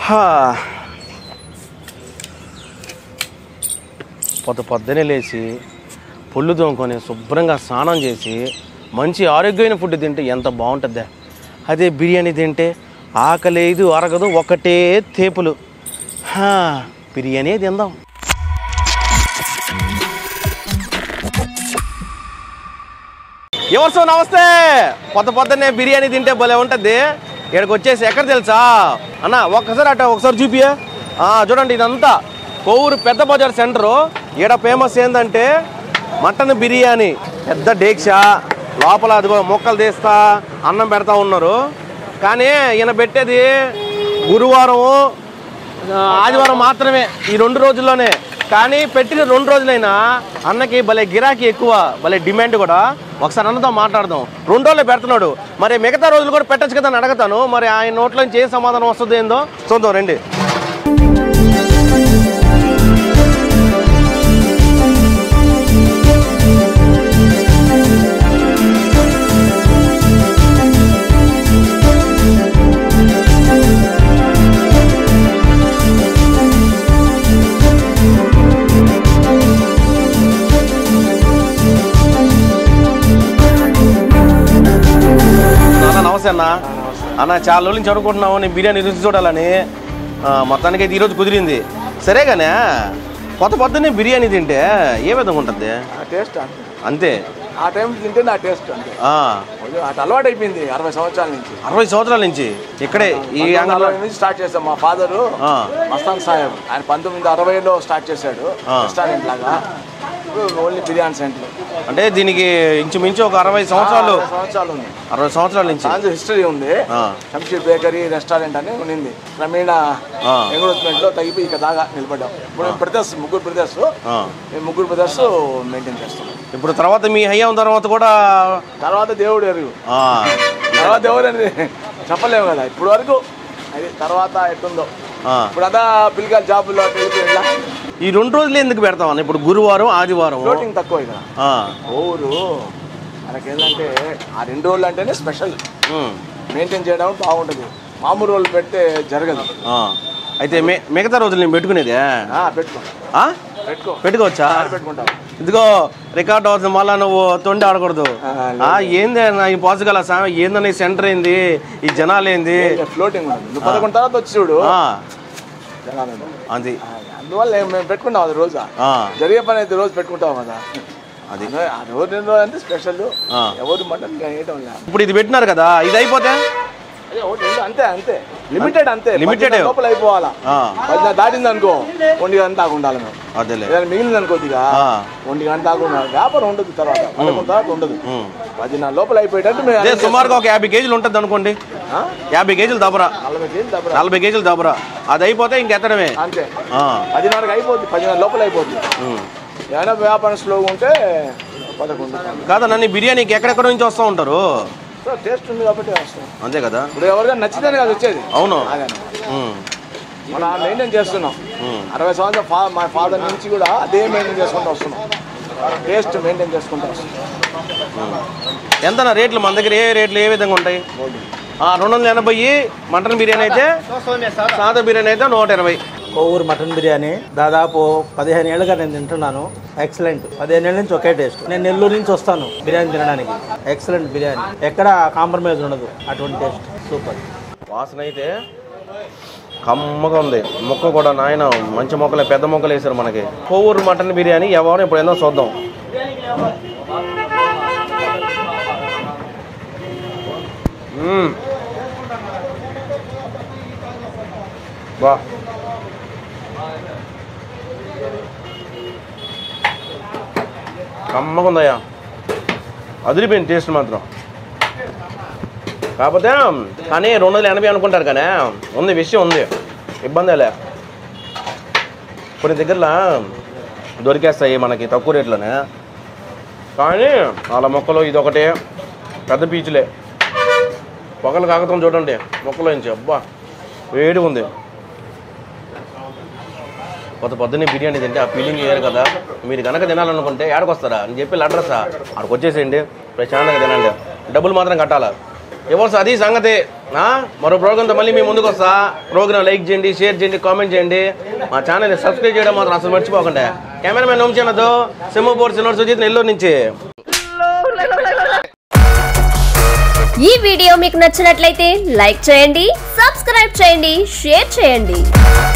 హా. పొద్దు పొద్దునే లేచి పొళ్ళు తోముకొని శుభ్రంగా స్నానం చేసి మంచి ఆరోగ్యమైన ఫుడ్ తింటే ఎంత బాగుంటుందా అదే బిర్యానీ తింటే ఆకలేదు అరగదు ఒకటే తేపులు హా, బిర్యానీ తిందాం ఎవరు నమస్తే పొద్దు పొద్దున్నే బిర్యానీ తింటే భలే ఉంటుంది ఇక్కడికి వచ్చేసి ఎక్కడ తెలుసా అన్న ఒక్కసారి అట్ట ఒకసారి చూపియా ఆ, చూడండి ఇదంతా కొవ్వూరు పెద్ద బజార్ సెంటరు ఈడ ఫేమస్ ఏంటంటే మటన్ బిర్యానీ పెద్ద డేక్ష లోపల అదిగో మొక్కలు తీస్తా అన్నం పెడతా ఉన్నారు కానీ ఈయన పెట్టేది గురువారం ఆ, ఆదివారం మాత్రమే ఈ రెండు రోజుల్లోనే కానీ పెట్టిన రెండు రోజులైనా అన్నకి భలే గిరాకీ ఎక్కువ భలే డిమాండ్ కూడా ఒకసారి అన్నతో మాట్లాడదాం రెండు రోజులే పెడుతున్నాడు మరి మిగతా రోజులు కూడా పెట్టచ్చు కదా అని అడగతాను మరి ఆయన నోట్లో నుంచి ఏ సమాధానం వస్తుంది ఏందో చూద్దాం రండి అన్న నమస్తే అన్న అన్న చాలా రోజుల నుంచి అనుకుంటున్నాము నేను బిర్యానీ రుచి చూడాలని ఆ, మొత్తానికి అయితే ఈరోజు కుదిరింది సరే కానీ కొత్త పొద్దున్నే బిర్యానీ తింటే ఏ విధంగా ఉంటుంది ఆ టేస్ట్ అంతే అంతే ఆ టైం తింటే నా టేస్ట్ అంతే ఆ, కొంచెం అటు అలవాటు అయిపోయింది అరవై సంవత్సరాల నుంచి అరవై సంవత్సరాల నుంచి ఇక్కడే ఈ పంతొమ్మిది అంగంలో అరవై నుంచి స్టార్ట్ చేశాం మా ఫాదరు ఆ, మస్తాన్ సాహెబ్ ఆయన పంతొమ్మిది అరవైలో స్టార్ట్ చేశాడు ఆ. రెస్టారెంట్ లాగా ఇప్పుడు ఓన్లీ బిర్యానీ సెంటర్ అంటే దీనికి ఇంచుమించు ఒక అరవై సంవత్సరాలు అరవై సంవత్సరాలు ఉంది అరవై సంవత్సరాల నుంచి దాని హిస్టరీ ఉంది ఆ, శంషీర్ బేకరీ రెస్టారెంట్ అని ఉన్నింది క్రమేణా ఆ. ఎంగేజ్మెంట్ లో తగ్గిపోయి ఇక దాకా నిలబడ్డాం ఇప్పుడు బ్రదర్స్ ముగ్గురు బ్రదర్స్ ఆ. మేము ముగ్గురు బ్రదర్స్ మెయింటైన్ చేస్తున్నాం ఇప్పుడు తర్వాత మీ హయ్యం తర్వాత కూడా తర్వాత దేవుడు ఎరుగు ఆ, తర్వాత దేవుడు అనేది చెప్పలేము కదా ఇప్పుడు వరకు అది తర్వాత ఎట్టుందో ఆ. ఇప్పుడు అదా పిల్లకాయలు జాబుల్లో వెళ్ళిపోయిందా ఈ రెండు రోజులు ఎందుకు పెడతాం అన్న ఇప్పుడు గురువారం ఆదివారం ఫ్లోటింగ్ తక్కువ ఇక్కడ ఆ, ఊరు మనకేంటంటే ఆ రెండు రోజులు అంటేనే స్పెషల్ ఉమ్, మెయింటైన్ చేయడం బాగుంటుంది మామూలు రోజులు పెడితే జరగదు ఆ. అయితే మి మిగతా రోజులు నేను పెట్టుకునేదే ఆ, పెట్టుకో ఆ? పెట్టుకో పెట్టుకోవచ్చా ఆడ పెట్టుకుంటావు ఇదిగో రికార్డ్ అవుతుంది మళ్ళా నువ్వు తొండి ఆడకూడదు ఆ, ఆ, ఏంది అన్న ఈ పోసగల సామె ఏందని సెంటర్ ఏంది ఈ జనాలు ఏంది ఫ్లోటింగ్ ఉండదు నువ్వు పదకొండు తర్వాత వచ్చి చూడు ఆ, జనాలు ఉండరు. అది ఆ, అందువల్ల ఏం- మేము పెట్టుకుంటాం అది రోజు ఆ, జరిగే పని అయితే రోజు పెట్టుకుంటాం కదా అది ఆ రోజు రెండు రోజులు అంటే స్పెషల్ ఆ. ఎవరు మటన్ వేయటం లేదు ఇప్పుడు ఇది పెట్టినారు కదా ఇది అయిపోతే అదే ఒకటి రెండు అంతే అంతే లిమిటెడ్ అంతే Limited. పద్దెనిమిది లోపల అయిపోవాలా ఆ, పది దాటింది అనుకో ఒంటి గంట దాకా ఉండాలి మేము అదేలే ఏదైనా మిగిలింది అనుకో కొద్దిగా ఆ, ఒంటి గంట దాకా ఉండాలి వ్యాపారం ఉండదు తర్వాత పదకొండు తర్వాత ఉండదు ఉమ్. పదిన్నర లోపల అయిపోయేటట్టు మేము అదే సుమారుగా ఒక యాభై కేజీలు ఉంటుంది అనుకోండి ఆ? యాభై కేజీలు దబరా నలభై కేజీలు దబ్బరా నలభై కేజీలు దబరా అది అయిపోతే ఇంకెత్తడమే అంతే ఆ, పదిన్నరకి అయిపోద్ది పదిన్నర లోపల అయిపోద్ది ఉమ్. ఏమైనా వ్యాపారం స్లోగా ఉంటే పదకొండు కాదన్న నీ బిర్యానీకి ఎక్కడెక్కడ నుంచి వస్తూ ఉంటారు సో టేస్ట్ ఉంది కాబట్టి వస్తాం అంతే కదా ఇప్పుడు ఎవరికైనా నచ్చితేనే కదా వచ్చేది అవును అదే ఉమ్, మనం మెయింటైన్ చేస్తున్నాం ఉమ్. అరవై సంవత్సరం ఫా మా ఫాదర్ నుంచి కూడా అదే మెయింటైన్ చేసుకుంటూ వస్తున్నాం టేస్ట్ మెయింటైన్ చేసుకుంటూ వస్తున్నాం ఎంతనా రేట్లు మన దగ్గర ఏ రేట్లు ఏ విధంగా ఉంటాయి ఆ, రెండు వందల ఎనభై మటన్ బిర్యానీ అయితే సాదా బిర్యానీ అయితే నూట ఎనభై కొవ్వూరు మటన్ బిర్యానీ దాదాపు పదిహేను ఏళ్ళుగా నేను తింటున్నాను ఎక్సలెంట్ పదిహేను ఏళ్ళ నుంచి ఒకే టేస్ట్ నేను నెల్లూరు నుంచి వస్తాను బిర్యానీ తినడానికి ఎక్సలెంట్ బిర్యానీ ఎక్కడ కాంప్రమైజ్ ఉండదు అటువంటి టేస్ట్ సూపర్ వాసన అయితే కమ్మగా ఉంది ముక్క కూడా నాయన మంచి మొక్కలే పెద్ద మొక్కలు వేసారు మనకి కొవ్వూరు మటన్ బిర్యానీ ఎవరు ఇప్పుడు ఏందో చూద్దాం మ్మ్. బా కమ్మగా ఉందయ్యా అదిరిపోయింది టేస్ట్ మాత్రం కాకపోతే కానీ రెండు వందల ఎనభై అనుకుంటారు కానీ ఉంది విషయం ఉంది ఇబ్బంది లే కొన్ని దగ్గరలో దొరికేస్తాయి మనకి తక్కువ రేట్లోనే కానీ వాళ్ళ మొక్కలు ఇది ఒకటే పెద్ద పీచులే పొగలు కాకతం చూడండి మొక్కలో నుంచి అబ్బా వేడి ఉంది కొత్త పొద్దున్నే బిర్యానీ తింటే ఆ ఫీలింగ్ వేరు కదా మీరు కనుక తినాలనుకుంటే ఏడకొస్తారా అని చెప్పి అడ్రస్ ఆడికి వచ్చేసేయండి ప్రశాంతంగా తినండి డబ్బులు మాత్రం కట్టాలా ఇవ్వచ్చు అది సంగతి ఆ? మరో ప్రోగ్రామ్తో మళ్ళీ మీ ముందుకు వస్తా ప్రోగ్రామ్ లైక్ చేయండి షేర్ చేయండి కామెంట్ చేయండి మా ఛానల్ని సబ్స్క్రైబ్ చేయడం మాత్రం అసలు మర్చిపోకండి కెమెరామెన్ వంశనతో సింహపూర్ సినిమా సుజిత్ నెల్లూరు నుంచి ఈ వీడియో మీకు నచ్చినట్లయితే లైక్ చేయండి సబ్స్క్రైబ్ చేయండి షేర్ చేయండి